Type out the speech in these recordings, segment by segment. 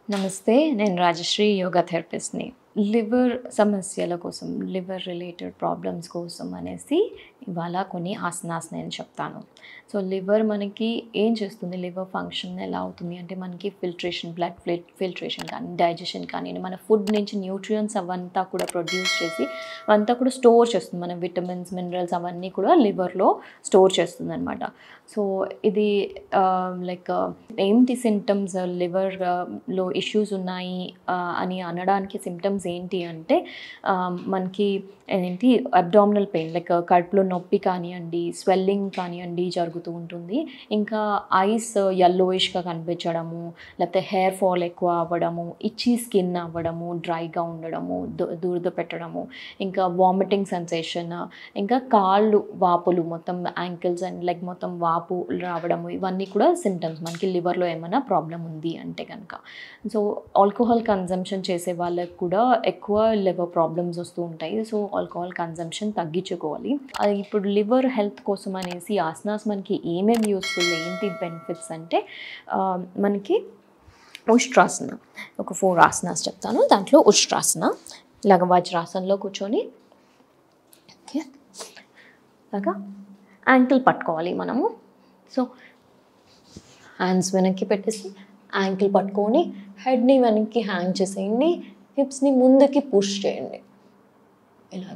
నమస్తే నేను రాజశ్రీ యోగా థెరపిస్ట్ని లివర్ సమస్యల కోసం లివర్ రిలేటెడ్ ప్రాబ్లమ్స్ కోసం అనేసి ఇవాళ కొన్ని ఆసనాస్ నేను చెప్తాను సో లివర్ మనకి ఏం చేస్తుంది లివర్ ఫంక్షన్ ఎలా అవుతుంది అంటే మనకి ఫిల్ట్రేషన్ బ్లడ్ ఫిల్ట్రేషన్ కానీ డైజెషన్ కానీ మన ఫుడ్ నుంచి న్యూట్రియంట్స్ అవంతా కూడా ప్రొడ్యూస్ చేసి అవంతా కూడా స్టోర్ చేస్తుంది మన విటమిన్స్ మినరల్స్ అవన్నీ కూడా లివర్లో స్టోర్ చేస్తుంది అనమాట సో ఇది లైక్ ఏంటి సిమ్టమ్స్ లివర్ లో ఇష్యూస్ ఉన్నాయి ఆ, అని అనడానికి సిమ్టమ్స్ ఏంటి అంటే ఆ, మనకి ఏంటి అబ్డామినల్ పెయిన్ లైక్ కడుపులో నొప్పి కానివ్వండి స్వెల్లింగ్ కానివ్వండి జరుగుతూ ఉంటుంది ఇంకా ఐస్ యల్లోయిష్గా కనిపించడము లేకపోతే హెయిర్ ఫాల్ ఎక్కువ అవ్వడము ఇచ్చి స్కిన్ అవ్వడము డ్రైగా ఉండడము దు- దురద పెట్టడము ఇంకా వామిటింగ్ సెన్సేషన్ ఇంకా కాళ్ళు వాపులు మొత్తం యాంకిల్స్ అండ్ లెగ్ మొత్తం వాపు రావడము ఇవన్నీ కూడా సిమ్టమ్స్ మనకి లివర్లో ఏమైనా ప్రాబ్లం ఉంది అంటే కనుక సో ఆల్కహాల్ కన్జంప్షన్ చేసే వాళ్ళకి కూడా ఎక్కువ లివర్ ప్రాబ్లమ్స్ వస్తూ ఉంటాయి సో ఆల్కహాల్ కన్జంప్షన్ తగ్గించుకోవాలి అది ఇప్పుడు లివర్ హెల్త్ కోసం అనేసి ఆసనాస్ మనకి ఏమేమి యూస్ఫుల్ ఏంటి బెనిఫిట్స్ అంటే ఆ, మనకి ఉష్ట్రాసన ఒక ఫోర్ ఆసనాస్ చెప్తాను దాంట్లో ఉష్ట్రాసన ఇలాగ వజ్రాసనలో కూర్చొని ఓకే ఇలాగా యాంకిల్ పట్టుకోవాలి మనము సో హ్యాండ్స్ వెనక్కి పెట్టేసి యాంకిల్ పట్టుకొని హెడ్ని వెనక్కి హ్యాంగ్ చేసేయండి హిప్స్ని ముందుకి పుష్ చేయండి ఇలాగ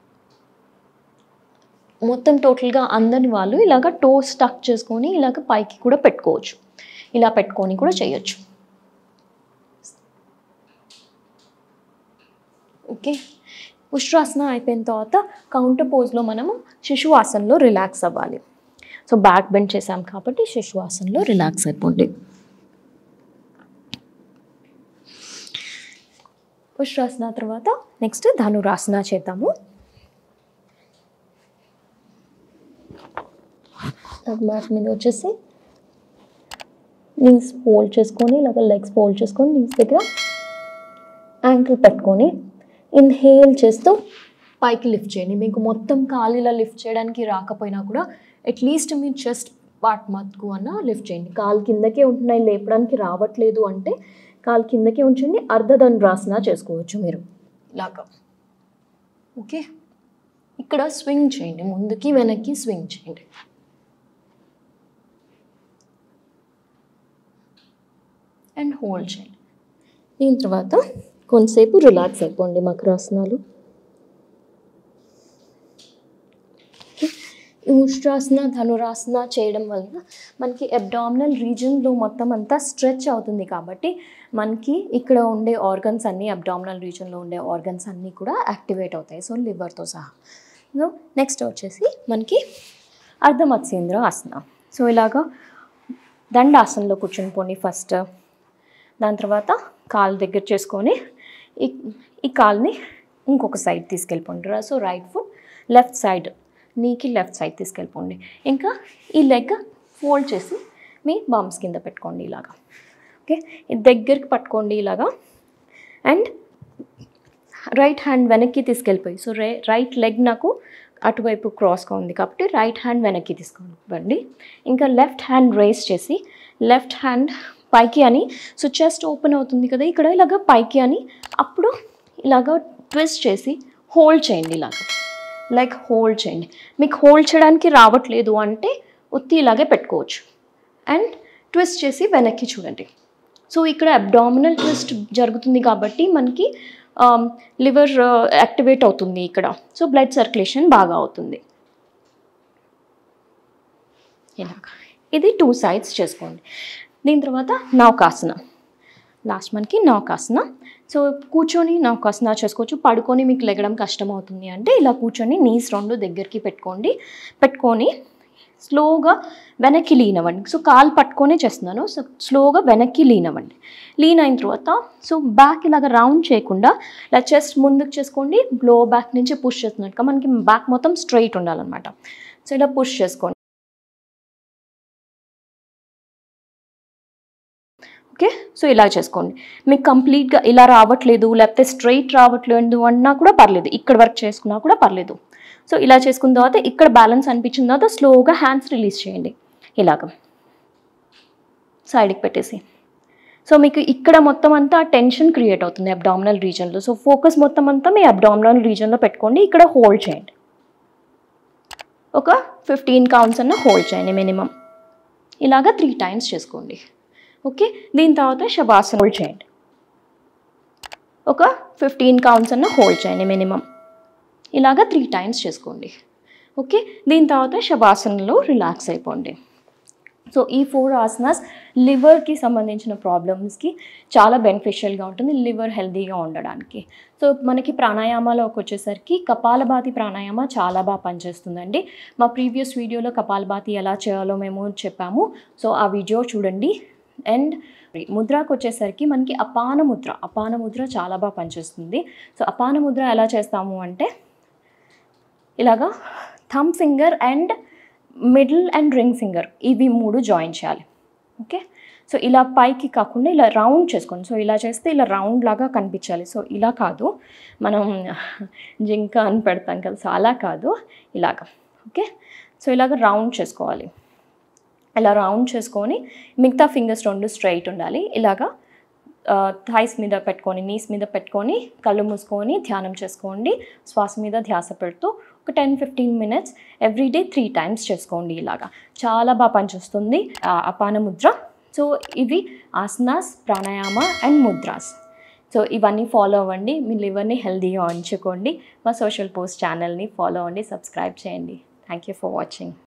మొత్తం టోటల్గా అందని వాళ్ళు ఇలాగ టో స్టక్ చేసుకొని ఇలాగ పైకి కూడా పెట్టుకోవచ్చు ఇలా పెట్టుకొని కూడా చేయొచ్చు ఓకే ఉష్ట్రాసన అయిపోయిన తర్వాత కౌంటర్ పోజ్లో మనము శిశువాసనలో రిలాక్స్ అవ్వాలి సో బ్యాక్ బెండ్ చేసాం కాబట్టి శిశువాసనలో రిలాక్స్ అయిపోండి ఉష్ట్రాసన తర్వాత నెక్స్ట్ ధనురాసన చేద్దాము మ్యాట్ మీద వచ్చేసి నీస్ ఫోల్డ్ చేసుకొని ఇలాగ లెగ్స్ ఫోల్డ్ చేసుకొని నీస్ దగ్గర యాంకిల్ పెట్టుకొని ఇన్హేల్ చేస్తూ పైకి లిఫ్ట్ చేయండి మీకు మొత్తం కాలు ఇలా లిఫ్ట్ చేయడానికి రాకపోయినా కూడా అట్లీస్ట్ మీ చెస్ట్ పార్ట్ మత్తుకు అన్న లిఫ్ట్ చేయండి కాలు కిందకే ఉంటున్నాయి లేపడానికి రావట్లేదు అంటే కాలు కిందకే ఉంచండి అర్ధదండ్రాసన చేసుకోవచ్చు మీరు ఇలాగా ఓకే ఇక్కడ స్వింగ్ చేయండి ముందుకి వెనక్కి స్వింగ్ చేయండి అండ్ హోల్డ్ చేయండి దీని తర్వాత కొంతసేపు రిలాక్స్ అయిపోండి మకరాసనాలు ఈ ఉష్ట్రాసన ధనురాసన చేయడం వల్ల మనకి అబ్డామినల్ రీజన్లో మొత్తం అంతా స్ట్రెచ్ అవుతుంది కాబట్టి మనకి ఇక్కడ ఉండే ఆర్గన్స్ అన్నీ అబ్డామినల్ రీజన్లో ఉండే ఆర్గన్స్ అన్నీ కూడా యాక్టివేట్ అవుతాయి సో లివర్తో సహా సో నెక్స్ట్ వచ్చేసి మనకి అర్ధమత్స్యేంద్ర ఆసన సో ఇలాగా దండాసనలో కూర్చుని పోండి ఫస్ట్ దాని తర్వాత కాలు దగ్గర చేసుకొని ఈ ఈ కాల్ని ఇంకొక సైడ్ తీసుకెళ్ళిపోండి so right foot left side నీకి లెఫ్ట్ సైడ్ తీసుకెళ్ళిపోండి ఇంకా ఈ లెగ్ ఫోల్డ్ చేసి మీ బామ్స్ కింద పెట్టుకోండి ఇలాగా ఓకే ఇది దగ్గరికి పట్టుకోండి ఇలాగా అండ్ రైట్ హ్యాండ్ వెనక్కి తీసుకెళ్ళిపోయి సో రై రైట్ లెగ్ నాకు అటువైపు క్రాస్గా ఉంది కాబట్టి రైట్ హ్యాండ్ వెనక్కి తీసుకోండి ఇంకా లెఫ్ట్ హ్యాండ్ రేస్ చేసి లెఫ్ట్ హ్యాండ్ పైకి అని సో చెస్ట్ ఓపెన్ అవుతుంది కదా ఇక్కడ ఇలాగ పైకి అని అప్పుడు ఇలాగ ట్విస్ట్ చేసి హోల్డ్ చేయండి ఇలాగ లైక్ హోల్డ్ చేయండి మీకు హోల్డ్ చేయడానికి రావట్లేదు అంటే ఉత్తి ఇలాగే పెట్టుకోవచ్చు అండ్ ట్విస్ట్ చేసి వెనక్కి చూడండి సో ఇక్కడ అబ్డామినల్ ట్విస్ట్ జరుగుతుంది కాబట్టి మనకి లివర్ యాక్టివేట్ అవుతుంది ఇక్కడ సో బ్లడ్ సర్క్యులేషన్ బాగా అవుతుంది ఇలాగ ఇది టూ సైడ్స్ చేసుకోండి దీని తర్వాత నౌకాసన లాస్ట్ మనకి నౌకాసన సో కూర్చొని నౌకాసన చేసుకోవచ్చు పడుకొని మీకు లెగడం కష్టం అవుతుంది అంటే ఇలా కూర్చొని నీస్ రెండు దగ్గరికి పెట్టుకోండి పెట్టుకొని స్లోగా వెనక్కి లీన్ అవ్వండి సో కాలు పట్టుకొనే చేస్తున్నాను సో స్లోగా వెనక్కి లీన్ అవ్వండి లీన్ అయిన తర్వాత సో బ్యాక్ ఇలాగ రౌండ్ చేయకుండా ఇలా చెస్ట్ ముందుకు చేసుకోండి లో బ్యాక్ నుంచి పుష్ చేస్తున్నట్టుగా మనకి బ్యాక్ మొత్తం స్ట్రైట్ ఉండాలన్నమాట సో ఇలా పుష్ చేసుకోండి ఓకే సో ఇలా చేసుకోండి మీకు కంప్లీట్గా ఇలా రావట్లేదు లేకపోతే స్ట్రైట్ రావట్లేదు అన్నా కూడా పర్లేదు ఇక్కడ వర్క్ చేసుకున్నా కూడా పర్లేదు సో ఇలా చేసుకున్న తర్వాత ఇక్కడ బ్యాలెన్స్ అనిపించిన తర్వాత స్లోగా హ్యాండ్స్ రిలీజ్ చేయండి ఇలాగ సైడ్కి పెట్టేసి సో మీకు ఇక్కడ మొత్తం అంతా టెన్షన్ క్రియేట్ అవుతుంది అబ్డామినల్ రీజన్లో సో ఫోకస్ మొత్తం అంతా మీ అబ్డామినల్ రీజన్లో పెట్టుకోండి ఇక్కడ హోల్డ్ చేయండి ఒక ఫిఫ్టీన్ కౌంట్స్ అన్న హోల్డ్ చేయండి మినిమం ఇలాగా త్రీ టైమ్స్ చేసుకోండి ఓకే దీని తర్వాత శవాసన హోల్డ్ చేయండి ఒక ఫిఫ్టీన్ కౌంట్స్ అన్న హోల్డ్ చేయండి మినిమం ఇలాగా త్రీ టైమ్స్ చేసుకోండి ఓకే దీని తర్వాత శవాసనలో రిలాక్స్ అయిపోండి సో ఈ ఫోర్ ఆసనాస్ లివర్కి సంబంధించిన ప్రాబ్లమ్స్కి చాలా బెనిఫిషియల్గా ఉంటుంది లివర్ హెల్తీగా ఉండడానికి సో మనకి ప్రాణాయామాలోకి వచ్చేసరికి కపాలభాతి ప్రాణాయామ చాలా బాగా పనిచేస్తుందండి మా ప్రీవియస్ వీడియోలో కపాలభాతి ఎలా చేయాలో మేము చెప్పాము సో ఆ వీడియో చూడండి అండ్ ముద్రకు వచ్చేసరికి మనకి అపాన ముద్ర అపాన ముద్ర చాలా బాగా పనిచేస్తుంది సో అపాన ముద్ర ఎలా చేస్తాము అంటే ఇలాగా thumb finger and middle and ring finger ఇవి మూడు జాయిన్ చేయాలి ఓకే సో ఇలా పైకి కాకుండా ఇలా రౌండ్ చేసుకోండి సో ఇలా చేస్తే ఇలా రౌండ్ లాగా కనిపించాలి సో ఇలా కాదు మనం జింక అని పెడతాం కదా సో అలా కాదు ఇలాగ ఓకే సో ఇలాగ రౌండ్ చేసుకోవాలి ఇలా రౌండ్ చేసుకొని మిగతా ఫింగర్స్ రెండు స్ట్రైట్ ఉండాలి ఇలాగా థైస్ మీద పెట్టుకొని నీస్ మీద పెట్టుకొని కళ్ళు మూసుకొని ధ్యానం చేసుకోండి శ్వాస మీద ధ్యాస పెడుతూ ఒక ten fifteen minutes every day three times చేసుకోండి ఇలాగా చాలా బాగా పనిచేస్తుంది ఆ అపాన ముద్ర సో ఇవి ఆసనాస్ ప్రాణాయామ అండ్ ముద్రాస్ సో ఇవన్నీ ఫాలో అవ్వండి మీ లివర్ని హెల్తీగా ఉంచుకోండి మా సోషల్ పోస్ట్ ఛానల్ని ఫాలో అవ్వండి సబ్స్క్రైబ్ చేయండి థ్యాంక్ యూ ఫర్ వాచింగ్